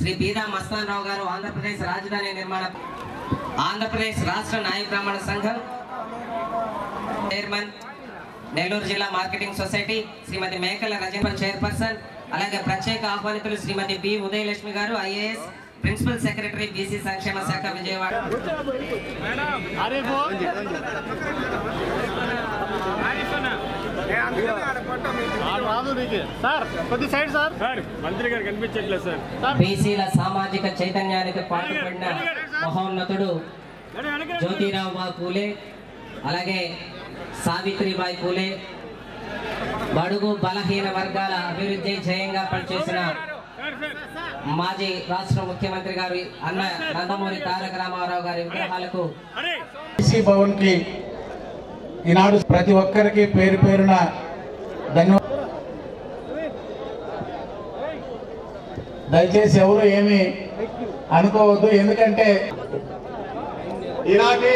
శ్రీ పీదా మస్తాన్ రావు గారు ఆంధ్రప్రదేశ్ రాజధాని నిర్మాణ ఆంధ్రప్రదేశ్ రాష్ట్ర నాయ బ్రాహ్మణ సంఘం చైర్మన్ నెల్లూరు జిల్లా మార్కెటింగ్ సొసైటీ శ్రీమతి మేకల రజన్ చైర్పర్సన్ అలాగే ప్రత్యేక ఆహ్వానితులు శ్రీమతి బి ఉదయలక్ష్మి గారు ఐఏఎస్ ప్రిన్సిపల్ సెక్రటరీ బీసీ సంక్షేమ శాఖ విజయవాడ రాదు నీకు సార్ కొద్ది సైడ్ సార్ సార్ మంత్రి గారు కనిపించట్లేదు సార్ బీసీల సామాజిక చైతన్యానికి పాటుపడిన మహోన్నతుడు జ్యోతిరావు బా పూలే అలాగే సావిత్రిబాయి పూలే బడుగు బలహీన వర్గాల అభివృద్ధి ధ్యేయంగా పనిచేసిన మాజీ రాష్ట్ర ముఖ్యమంత్రి గారి అన్న నందమూరి తారక రామారావు గారి విగ్రహాలకు అరే బీసీ భవన్ కి ఈనాడు ప్రతి ఒక్కరికి పేరు పేరున ధన్యవాదాలు దయచేసి ఎవరు ఏమి అనుకోవద్దు ఎందుకంటే ఈనాటి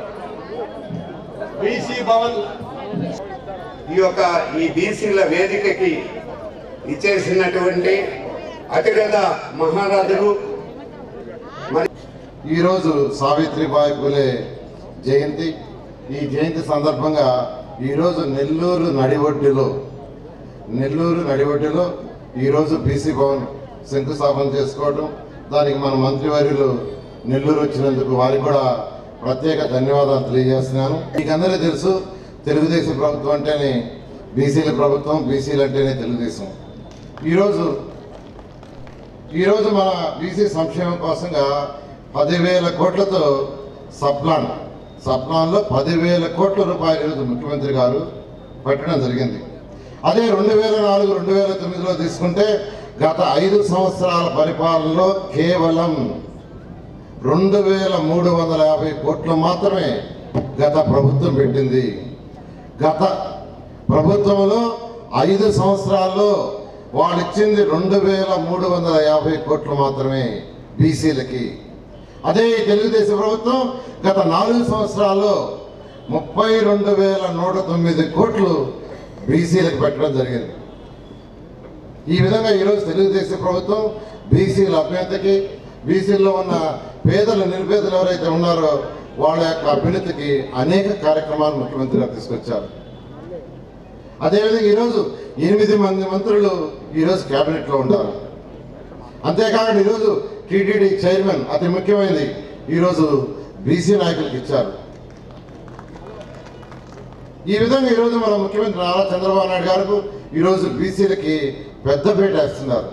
బీసీ భవన్ ఈ యొక్క ఈ బీసీల వేదికకి ఇచ్చేసినటువంటి అతిరథ మహారాజులు మరి ఈరోజు సావిత్రిబాయి పూలే జయంతి ఈ జయంతి సందర్భంగా ఈరోజు నెల్లూరు నడివొడ్డులో నెల్లూరు నడివొడ్డులో ఈరోజు బీసీ భవన్ శంకుస్థాపన చేసుకోవడం దానికి మన మంత్రివర్యులు నెల్లూరు వచ్చినందుకు వారికి కూడా ప్రత్యేక ధన్యవాదాలు తెలియజేస్తున్నాను మీకందరూ తెలుసు తెలుగుదేశం ప్రభుత్వం అంటేనే బీసీల ప్రభుత్వం బీసీలు అంటేనే తెలుగుదేశం ఈరోజు ఈరోజు మన బీసీ సంక్షేమం కోసంగా పదివేల కోట్లతో సప్లాన్ సప్లాన్లో పదివేల కోట్ల రూపాయలు ఈరోజు ముఖ్యమంత్రి గారు పెట్టడం జరిగింది అదే రెండు వేల నాలుగు రెండు వేల తొమ్మిదిలో తీసుకుంటే గత ఐదు సంవత్సరాల పరిపాలనలో కేవలం రెండు వేల మూడు వందల యాభై కోట్లు మాత్రమే గత ప్రభుత్వం పెట్టింది గత ప్రభుత్వంలో ఐదు సంవత్సరాల్లో వాళ్ళు ఇచ్చింది రెండు వేల మూడు వందల యాభై కోట్లు మాత్రమే బీసీలకి అదే ఈ తెలుగుదేశం ప్రభుత్వం గత నాలుగు సంవత్సరాల్లో ముప్పై రెండు వేల నూట తొమ్మిది కోట్లు బీసీలకు పెట్టడం జరిగింది ఈ విధంగా ఈరోజు తెలుగుదేశం ప్రభుత్వం బీసీల అభ్యర్థికి బీసీల్లో ఉన్న పేదలు నిరుపేదలు ఎవరైతే ఉన్నారో వాళ్ళ యొక్క అభ్యున్నతికి అనేక కార్యక్రమాలు ముఖ్యమంత్రి గారు తీసుకొచ్చారు అదేవిధంగా ఈరోజు ఎనిమిది మంది మంత్రులు ఈరోజు కేబినెట్లో ఉన్నారు అంతేకాకుండా ఈరోజు టీటీడీ చైర్మన్ అతి ముఖ్యమైనది ఈరోజు బీసీ నాయకులకు ఇచ్చారు ఈ విధంగా ఈరోజు మన ముఖ్యమంత్రి నారా చంద్రబాబు నాయుడు గారు ఈరోజు బీసీలకి పెద్దపీట వేస్తున్నారు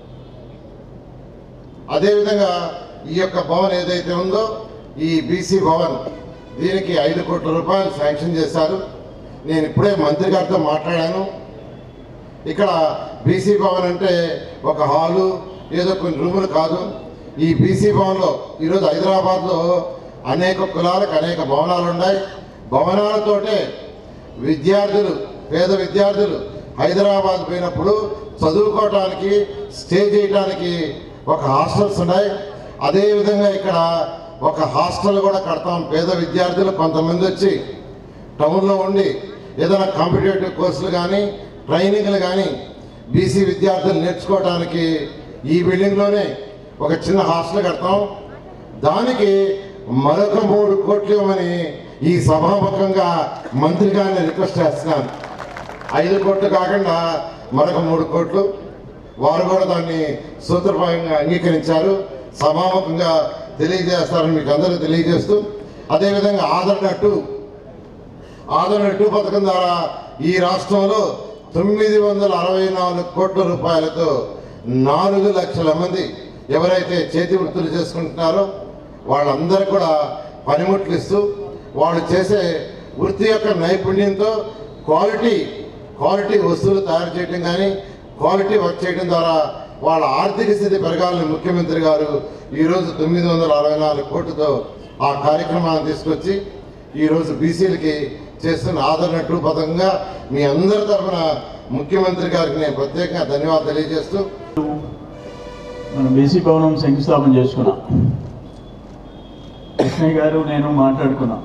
అదేవిధంగా ఈ యొక్క భవన్ ఏదైతే ఉందో ఈ బీసీ భవన్ దీనికి ఐదు కోట్ల రూపాయలు శాంక్షన్ చేశారు నేను ఇప్పుడే మంత్రి గారితో మాట్లాడాను ఇక్కడ బీసీ భవన్ అంటే ఒక హాలు ఏదో కొన్ని రూములు కాదు ఈ బీసీ భవన్లో ఈరోజు హైదరాబాద్లో అనేక కులాలకు అనేక భవనాలు ఉన్నాయి భవనాలతోటే విద్యార్థులు పేద విద్యార్థులు హైదరాబాద్ పోయినప్పుడు చదువుకోవటానికి స్టే చేయడానికి ఒక హాస్టల్స్ ఉన్నాయి అదేవిధంగా ఇక్కడ ఒక హాస్టల్ కూడా కడతాం పేద విద్యార్థులు కొంతమంది వచ్చి టౌన్లో ఉండి ఏదైనా కాంపిటేటివ్ కోర్సులు కానీ ట్రైనింగ్లు కానీ బీసీ విద్యార్థులు నేర్చుకోవడానికి ఈ బిల్డింగ్లోనే ఒక చిన్న హాస్టల్ కడతాం దానికి మరొక మూడు కోట్లు ఇవ్వమని ఈ సభాముఖంగా మంత్రి గారిని రిక్వెస్ట్ చేస్తున్నాను ఐదు కోట్లు కాకుండా మరొక మూడు కోట్లు వారు కూడా దాన్ని సూత్రప్రాయంగా అంగీకరించారు సభాముఖంగా తెలియజేస్తారని మీకు అందరూ తెలియజేస్తూ అదేవిధంగా ఆదరణ టూ ఆదరణ టూ పథకం ద్వారా ఈ రాష్ట్రంలో తొమ్మిది వందల అరవై నాలుగు కోట్ల రూపాయలతో నాలుగు లక్షల మంది ఎవరైతే చేతి వృత్తులు చేసుకుంటున్నారో వాళ్ళందరూ కూడా పనిముట్లు ఇస్తూ వాళ్ళు చేసే వృత్తి యొక్క నైపుణ్యంతో క్వాలిటీ క్వాలిటీ వస్తువులు తయారు చేయడం కానీ క్వాలిటీ వర్క్ చేయడం ద్వారా వాళ్ళ ఆర్థిక స్థితి పెరగాలని ముఖ్యమంత్రి గారు ఈరోజు తొమ్మిది వందల అరవై నాలుగు కోట్లతో ఆ కార్యక్రమాన్ని తీసుకొచ్చి ఈరోజు బీసీలకి చేస్తున్న ఆదరణ టూ పథకంగా మీ అందరి తరఫున ముఖ్యమంత్రి గారికి నేను ప్రత్యేకంగా ధన్యవాదాలు తెలియజేస్తూ మనం బీసీ భవనం శంకుస్థాపన చేసుకున్నాం కృష్ణయ్య గారు నేను మాట్లాడుకున్నాం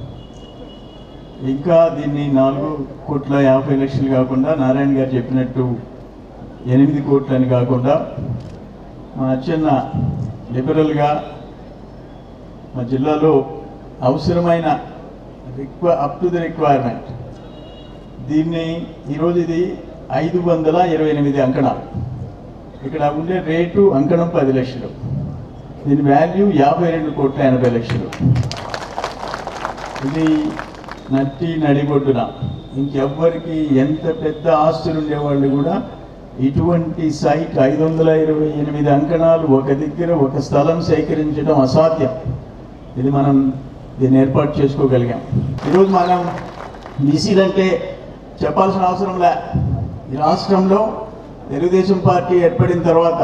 ఇంకా దీన్ని నాలుగు కోట్ల యాభై లక్షలు కాకుండా నారాయణ గారు చెప్పినట్టు ఎనిమిది కోట్లని కాకుండా మా అచ్చన్న లిబరల్గా మా జిల్లాలో అవసరమైన రిక్వ అప్ టు ది రిక్వైర్మెంట్ దీన్ని ఈరోజు ఇది ఐదు వందల ఇరవై ఎనిమిది అంకణాలు ఇక్కడ ఉండే రేటు అంకణం పది లక్షలు దీని వాల్యూ యాభై రెండు కోట్ల ఎనభై లక్షలు ఇది నట్టి నడిబొడ్డున ఇంకెవ్వరికి ఎంత పెద్ద ఆస్తులు ఉండేవాళ్ళు కూడా ఇటువంటి సైట్ ఐదు వందల ఇరవై ఎనిమిది అంకణాలు ఒక దగ్గర ఒక స్థలం సేకరించడం అసాధ్యం ఇది మనం దీన్ని ఏర్పాటు చేసుకోగలిగాం ఈరోజు మనం బీసీలంటే చెప్పాల్సిన అవసరం లే ఈ రాష్ట్రంలో తెలుగుదేశం పార్టీ ఏర్పడిన తర్వాత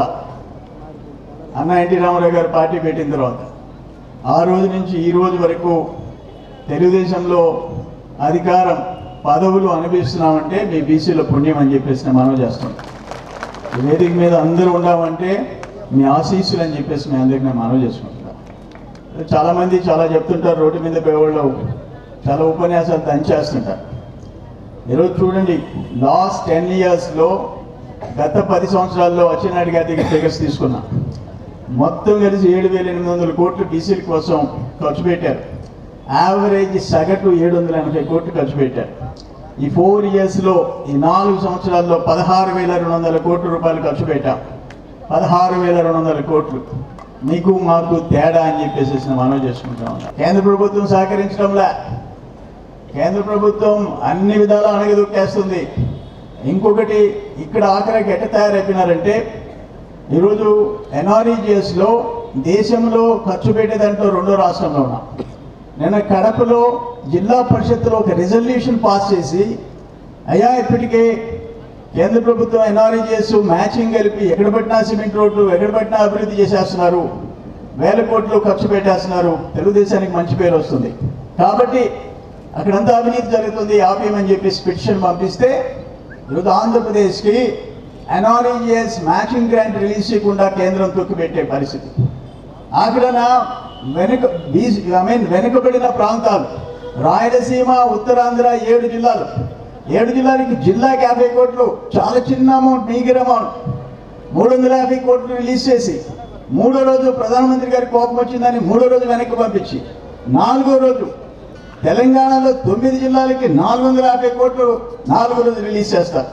అన్న ఎన్టీ రామారావు గారు పార్టీ పెట్టిన తర్వాత ఆ రోజు నుంచి ఈ రోజు వరకు తెలుగుదేశంలో అధికారం పదవులు అనుభవిస్తున్నామంటే మీ బీసీల పుణ్యం అని చెప్పేసి నేను మనవి చేస్తాం ఈ వేదిక మీద అందరూ ఉండామంటే మీ ఆశీస్సులు అని చెప్పేసి మీ అందరికి నేను మనవి చేసుకుంటున్నాను చాలా మంది చాలా చెప్తుంటారు రోడ్డు మీద పోయేవాళ్ళు చాలా ఉపన్యాసాలు దంచేస్తుంటారు ఈరోజు చూడండి లాస్ట్ టెన్ ఇయర్స్లో గత పది సంవత్సరాల్లో అచ్చెన్నాయుడు గారి దగ్గర ఫిగర్స్ తీసుకున్నా మొత్తం కలిసి ఏడు వేల ఎనిమిది వందల కోట్లు బీసీల కోసం ఖర్చు పెట్టారు యావరేజ్ సగటు ఏడు వందల ఎనభై కోట్లు ఖర్చు పెట్టారు ఈ ఫోర్ ఇయర్స్లో ఈ నాలుగు సంవత్సరాల్లో పదహారు వేల రెండు వందల కోట్ల రూపాయలు ఖర్చు పెట్టాం పదహారు వేల రెండు వందల కోట్లు మీకు మాకు తేడా అని చెప్పేసి నేను మనవి చేసుకుంటా ఉన్నా కేంద్ర ప్రభుత్వం సహకరించడంలా కేంద్ర ప్రభుత్వం అన్ని విధాలా అణగదొక్కేస్తుంది ఇంకొకటి ఇక్కడ ఆఖరికి ఎట్ట తయారైపోయినారంటే ఈరోజు ఎన్ఆర్ఈజిఎస్లో దేశంలో ఖర్చు పెట్టేదంటూ రెండో రాష్ట్రంలో ఉన్నాం నిన్న కడపలో జిల్లా పరిషత్తులో ఒక రిజల్యూషన్ పాస్ చేసి అయ్యా ఇప్పటికే కేంద్ర ప్రభుత్వం ఎన్ఆర్ఈజిఎస్ మ్యాచింగ్ కలిపి ఎక్కడ పట్టినా సిమెంట్ రోడ్లు ఎక్కడ పట్టినా అభివృద్ధి చేసేస్తున్నారు వేల కోట్లు ఖర్చు పెట్టేస్తున్నారు తెలుగుదేశానికి మంచి పేరు వస్తుంది కాబట్టి అక్కడంతా అవినీతి జరుగుతుంది ఆపేయమని చెప్పేసి పిటిషన్ పంపిస్తే ఈరోజు ఆంధ్రప్రదేశ్కి ఎన్ఆర్ఈజిఎస్ మ్యాచింగ్ గ్రాంట్ రిలీజ్ చేయకుండా కేంద్రం తొక్కిపెట్టే పరిస్థితి ఆఖరన వెనుక బీస్ ఐ మీన్ వెనుకబడిన ప్రాంతాలు రాయలసీమ ఉత్తరాంధ్ర ఏడు జిల్లాలు ఏడు జిల్లాలకి జిల్లాకి యాభై కోట్లు చాలా చిన్న అమౌంట్ మీగర్ అమౌంట్ మూడు వందల యాభై కోట్లు రిలీజ్ చేసి మూడో రోజు ప్రధానమంత్రి గారి కోపం వచ్చిందని మూడో రోజు వెనక్కి పంపించి నాలుగో రోజు తెలంగాణలో తొమ్మిది జిల్లాలకి నాలుగు వందల యాభై కోట్లు నాలుగో రోజు రిలీజ్ చేస్తారు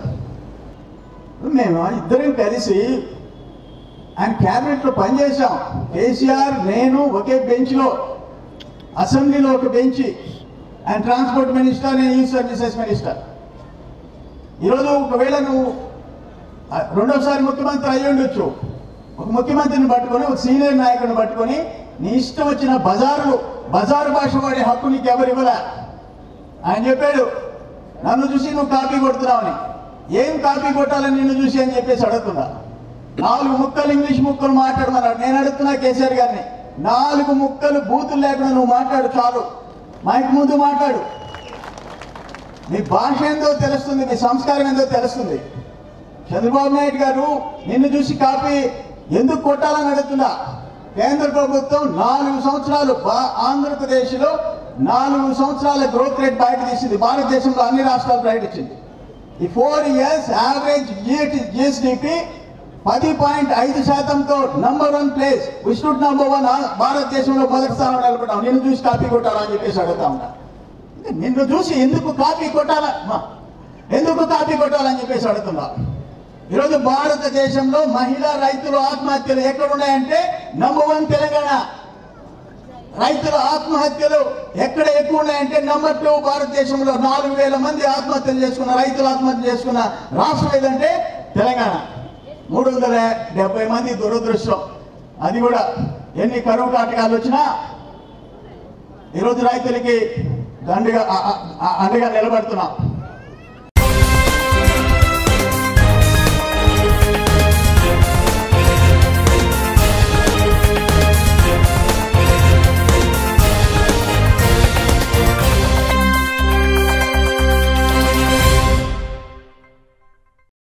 మేము ఇద్దరం కలిసి ఆయన క్యాబినెట్లో పనిచేశాం కేసీఆర్ నేను ఒకే బెంచ్లో అసెంబ్లీలో ఒక బెంచ్ ఆయన ట్రాన్స్పోర్ట్ మినిస్టర్ నేను యూత్ సర్వీసెస్ మినిస్టర్ ఈరోజు ఒకవేళ నువ్వు ఆ, రెండోసారి ముఖ్యమంత్రి అయ్యి ఉండొచ్చు ఒక ముఖ్యమంత్రిని పట్టుకొని ఒక సీనియర్ నాయకుడిని పట్టుకొని నీ ఇష్టం వచ్చిన బజారులు బజారు భాష వాడే హక్కు నీకు ఎవరు ఇవ్వలే ఆయన చెప్పాడు నన్ను చూసి నువ్వు కాపీ కొడుతున్నావని ఏం కాపీ కొట్టాలని నిన్ను చూసి అని చెప్పేసి అడుగుతున్నా నాలుగు ముక్కలు ఇంగ్లీష్ ముక్కలు మాట్లాడమన్నాడు నేను అడుగుతున్నా కేసీఆర్ గారిని నాలుగు ముక్కలు బూతులు లేకుండా నువ్వు మాట్లాడు చాలు మైక్ ముందు మాట్లాడు నీ భాష ఏందో తెలుస్తుంది నీ సంస్కారం ఏందో తెలుస్తుంది చంద్రబాబు నాయుడు గారు నిన్ను చూసి కాపీ ఎందుకు కొట్టాలని అడుగుతున్నా కేంద్ర ప్రభుత్వం నాలుగు సంవత్సరాలు బా- ఆంధ్రప్రదేశ్లో నాలుగు సంవత్సరాల గ్రోత్ రేట్ బయట తీసింది భారతదేశంలో అన్ని రాష్ట్రాలు బయట ఇచ్చింది ఈ ఫోర్ ఇయర్స్ యావరేజ్ జిఎస్డిపి పది పాయింట్ ఐదు శాతంతో నంబర్ వన్ ప్లేస్ విష్ణుడ్ నంబర్ వన్ భారతదేశంలో మొదటి స్థానంలో నిలబడ్డాం నిన్ను చూసి కాపీ కొట్టాలని చెప్పేసి అడుగుతా ఉన్నా నిన్ను చూసి ఎందుకు కాపీ కొట్టాలా మా, ఎందుకు కాపీ కొట్టాలని చెప్పేసి అడుగుతున్నా ఈరోజు భారతదేశంలో మహిళా రైతుల ఆత్మహత్యలు ఎక్కడ ఉన్నాయంటే నంబర్ వన్ తెలంగాణ రైతుల ఆత్మహత్యలు ఎక్కడ ఎక్కువ ఉన్నాయంటే నంబర్ టూ భారతదేశంలో నాలుగు వేల మంది ఆత్మహత్యలు చేసుకున్న రైతులు ఆత్మహత్య చేసుకున్న రాష్ట్రం ఏదంటే తెలంగాణ మూడు వందల డెబ్బై మంది దురదృష్టం అది కూడా ఎన్ని కరువు కాటకాలు వచ్చినా ఈరోజు రైతులకి దండగా ఆ- ఆ- ఆ- అండగా నిలబడుతున్నాం